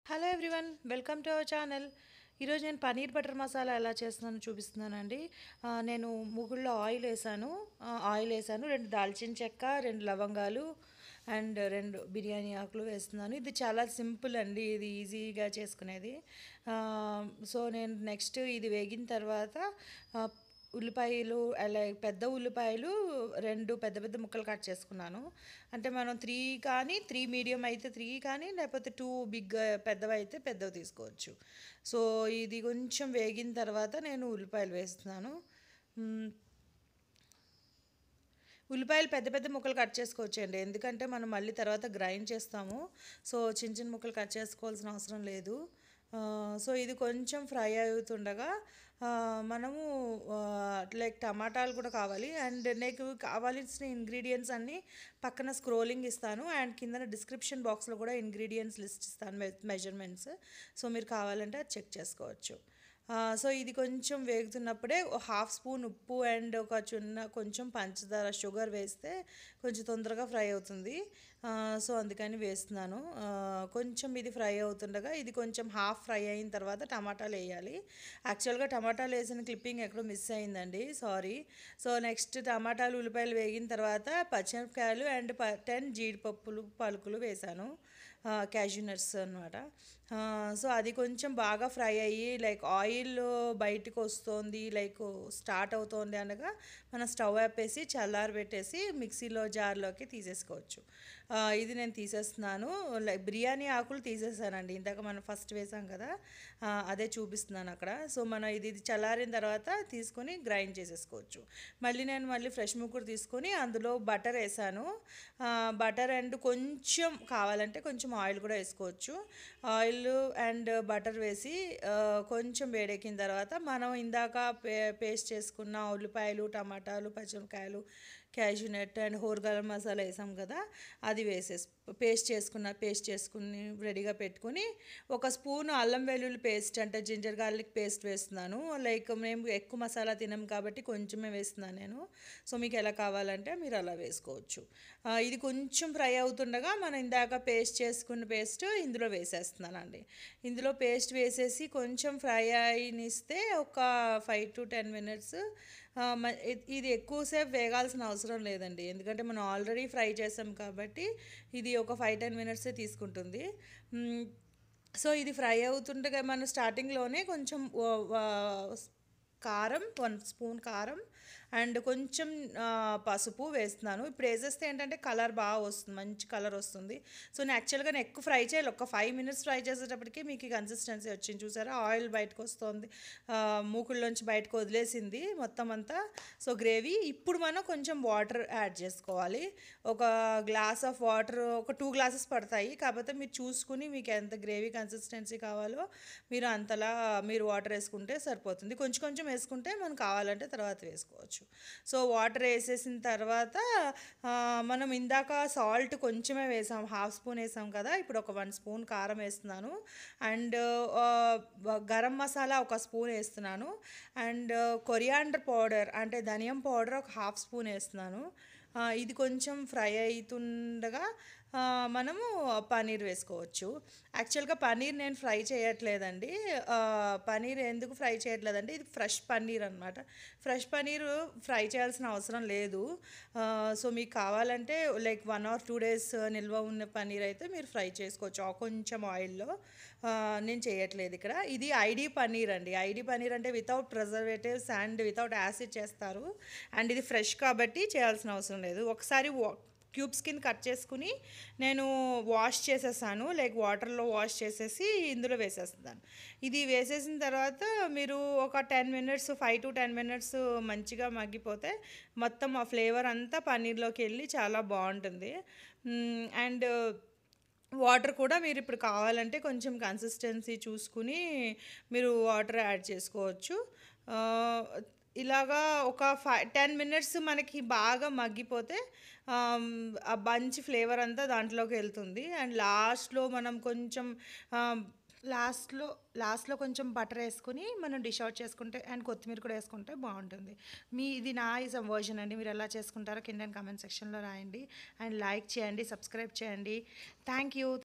hello everyone welcome to our channel ఈరోజు నేను paneer butter masala ఎలా చేస్తున్నానో చూపిస్తున్నానండి ఆ, నేను ముగుల్లో ఆయిల్ వేసాను ఆ, ఆయిల్ వేసాను రెండు దాల్చిన చెక్క రెండు లవంగాలు అండ్ రెండు బిర్యానీ ఆకులు వేస్తున్నాను ఇది చాలా సింపుల్ అండి ఇది ఈజీగా చేసుకునేది ఆ, సో నేను నెక్స్ట్ ఇది వేగిన తర్వాత ఆ, ఉల్లిపాయలు అలా పెద్ద ఉల్లిపాయలు రెండు పెద్ద పెద్ద ముక్కలు కట్ చేసుకున్నాను అంటే మనం త్రీ కానీ త్రీ మీడియం అయితే త్రీ కానీ లేకపోతే టూ బిగ్ పెద్దవి అయితే పెద్దవి తీసుకోవచ్చు సో ఇది కొంచెం వేగిన తర్వాత నేను ఉల్లిపాయలు వేస్తున్నాను మ్, ఉల్లిపాయలు పెద్ద పెద్ద ముక్కలు కట్ చేసుకోవచ్చండి ఎందుకంటే మనం మళ్ళీ తర్వాత గ్రైండ్ చేస్తాము సో చిన్న చిన్న ముక్కలు కట్ చేసుకోవాల్సిన అవసరం లేదు ఆ, సో ఇది కొంచెం ఫ్రై అవుతుండగా ఆ, మనము లైక్ టమాటాలు కూడా కావాలి అండ్ నాకు కావాల్సిన ఇంగ్రీడియంట్స్ అన్నీ పక్కన స్క్రోలింగ్ ఇస్తాను అండ్ కింద డిస్క్రిప్షన్ బాక్స్లో కూడా ఇంగ్రీడియంట్స్ లిస్ట్ ఇస్తాను మెజర్మెంట్స్ సో మీరు కావాలంటే అది చెక్ చేసుకోవచ్చు ఆ, సో ఇది కొంచెం వేగుతున్నప్పుడే హాఫ్ స్పూన్ ఉప్పు అండ్ ఒక చిన్న కొంచెం పంచదార షుగర్ వేస్తే కొంచెం తొందరగా ఫ్రై అవుతుంది ఆ, సో అందుకని వేస్తున్నాను ఆ, కొంచెం ఇది ఫ్రై అవుతుండగా ఇది కొంచెం హాఫ్ ఫ్రై అయిన తర్వాత టమాటాలు వేయాలి యాక్చువల్గా టమాటాలు వేసిన క్లిప్పింగ్ ఎక్కడో మిస్ అయిందండి సారీ సో నెక్స్ట్ టమాటాలు ఉల్లిపాయలు వేగిన తర్వాత పచ్చిమిరపకాయలు అండ్ ప టెన్ జీడిపప్పులు పలుకులు వేశాను క్యాష్యూ నట్స్ అనమాట సో అది కొంచెం బాగా ఫ్రై అయ్యి లైక్ ఆయిల్ బయటకు వస్తుంది లైక్ స్టార్ట్ అవుతోంది అనగా మనం స్టవ్ ఆపేసి చల్లారి పెట్టేసి మిక్సీలో జార్లోకి తీసేసుకోవచ్చు ఆ, ఇది నేను తీసేస్తున్నాను లైక్ బిర్యానీ ఆకులు తీసేసానండి ఇందాక మనం ఫస్ట్ వేసాం కదా ఆ, అదే చూపిస్తున్నాను అక్కడ సో మనం ఇది ఇది చల్లారిన తర్వాత తీసుకొని గ్రైండ్ చేసేసుకోవచ్చు మళ్ళీ నేను మళ్ళీ ఫ్రెష్ ముక్కుడు తీసుకొని అందులో బటర్ వేసాను బటర్ అండ్ కొంచెం కావాలంటే కొంచెం ఆయిల్ కూడా వేసుకోవచ్చు ఆయిల్ అండ్ బటర్ వేసి ఆ, కొంచెం వేడెక్కిన తర్వాత మనం ఇందాక పే పేస్ట్ చేసుకున్న ఉల్లిపాయలు టమాటాలు పచ్చిమిరకాయలు క్యాషూ నట్ అండ్ హోర్ గరం మసాలా వేసాం కదా అది వేసేసి పేస్ట్ చేసుకున్న పేస్ట్ చేసుకుని రెడీగా పెట్టుకుని ఒక స్పూన్ అల్లం వెల్లుల్లి పేస్ట్ అంటే జింజర్ గార్లిక్ పేస్ట్ వేస్తున్నాను లైక్ మేము ఎక్కువ మసాలా తినం కాబట్టి కొంచెమే వేస్తున్నాను నేను సో మీకు ఎలా కావాలంటే మీరు అలా వేసుకోవచ్చు ఆ, ఇది కొంచెం ఫ్రై అవుతుండగా మనం ఇందాక పేస్ట్ చేసుకున్న పేస్ట్ ఇందులో వేసేస్తున్నానండి ఇందులో పేస్ట్ వేసేసి కొంచెం ఫ్రై అయినిస్తే ఒక ఫైవ్ టు టెన్ మినిట్స్ ఇది ఎక్కువసేపు వేగాల్సిన అవసరం లేదండి ఎందుకంటే మనం ఆల్రెడీ ఫ్రై చేసాం కాబట్టి ఇది ఒక ఫైవ్ టెన్ మినిట్సే తీసుకుంటుంది మ్, సో ఇది ఫ్రై అవుతుండగా మనం స్టార్టింగ్లోనే కొంచెం ఓ- వా- కారం వన్ స్పూన్ కారం అండ్ కొంచెం ఆ, పసుపు వేస్తున్నాను ఇప్పుడు వేసేస్తే ఏంటంటే కలర్ బాగా వస్తుంది మంచి కలర్ వస్తుంది సో నేను యాక్చువల్గా నేను ఎక్కువ ఫ్రై చేయాలి ఒక ఫైవ్ మినిట్స్ ఫ్రై చేసేటప్పటికి మీకు ఈ కన్సిస్టెన్సీ వచ్చింది చూసారా ఆయిల్ బయటకు వస్తుంది ఆ, మూకుల్లోంచి బయటకు వదిలేసింది మొత్తం అంతా సో గ్రేవీ ఇప్పుడు మనం కొంచెం వాటర్ యాడ్ చేసుకోవాలి ఒక గ్లాస్ ఆఫ్ వాటర్ ఒక టూ గ్లాసెస్ పడతాయి కాకపోతే మీరు చూసుకుని మీకు ఎంత గ్రేవీ కన్సిస్టెన్సీ కావాలో మీరు అంతలా మీరు వాటర్ వేసుకుంటే సరిపోతుంది కొంచెం కొంచెం వేసుకుంటే మనం కావాలంటే తర్వాత వేసుకోవచ్చు సో వాటర్ వేసేసిన తర్వాత ఆ, మనం ఇందాక సాల్ట్ కొంచెమే వేసాం హాఫ్ స్పూన్ వేసాం కదా ఇప్పుడు ఒక వన్ స్పూన్ కారం వేస్తున్నాను అండ్ గరం మసాలా ఒక స్పూన్ వేస్తున్నాను అండ్ కొరియాండర్ పౌడర్ అంటే ధనియం పౌడర్ ఒక హాఫ్ స్పూన్ వేస్తున్నాను ఆ, ఇది కొంచెం ఫ్రై అవుతుండగా ఆ, మనము పన్నీర్ వేసుకోవచ్చు యాక్చువల్గా పన్నీర్ నేను ఫ్రై చేయట్లేదండి ఆ, పన్నీర్ ఎందుకు ఫ్రై చేయట్లేదంటే ఇది ఫ్రెష్ పన్నీర్ అనమాట ఫ్రెష్ పన్నీర్ ఫ్రై చేయాల్సిన అవసరం లేదు ఆ, సో మీకు కావాలంటే like one or two days నిల్వ ఉన్న పన్నీర్ అయితే మీరు ఫ్రై చేసుకోవచ్చు ఆ కొంచెం ఆయిల్లో ఆ, నేను చేయట్లేదు ఇక్కడ ఇది ఐడి పన్నీర్ అండి ఐడి పన్నీర్ అంటే without preservatives and without acid చేస్తారు అండ్ ఇది ఫ్రెష్ కాబట్టి చేయాల్సిన అవసరం లేదు ఒకసారి వా- క్యూబ్స్ కింద కట్ చేసుకుని నేను వాష్ చేసేసాను లైక్ వాటర్లో వాష్ చేసేసి ఇందులో వేసేస్తాను ఇది వేసేసిన తర్వాత మీరు ఒక ten minutes five to ten minutes మంచిగా మగ్గిపోతే మొత్తం ఆ ఫ్లేవర్ అంతా పన్నీర్లోకి వెళ్ళి చాలా బాగుంటుంది అండ్ వాటర్ కూడా మీరు ఇప్పుడు కావాలంటే కొంచెం కన్సిస్టెన్సీ చూసుకుని మీరు వాటర్ యాడ్ చేసుకోవచ్చు ఆ, ఇలాగా ఒక ఫైవ్ టెన్ మినిట్స్ మనకి బాగా మగ్గిపోతే ఆమ్, ఆ బంచ్ ఫ్లేవర్ అంతా దాంట్లోకి వెళ్తుంది అండ్ లాస్ట్లో మనం కొంచెం ఆమ్, లాస్ట్లో లాస్ట్లో కొంచెం బటర్ వేసుకుని మనం డిష్ అవుట్ చేసుకుంటే అండ్ కొత్తిమీర కూడా వేసుకుంటే బాగుంటుంది మీ ఇది నా ఇసం వర్జన్ అండి మీరు ఎలా చేసుకుంటారో కింద కామెంట్ సెక్షన్లో రాయండి అండ్ లైక్ చేయండి సబ్స్క్రైబ్ చేయండి థ్యాంక్ యూ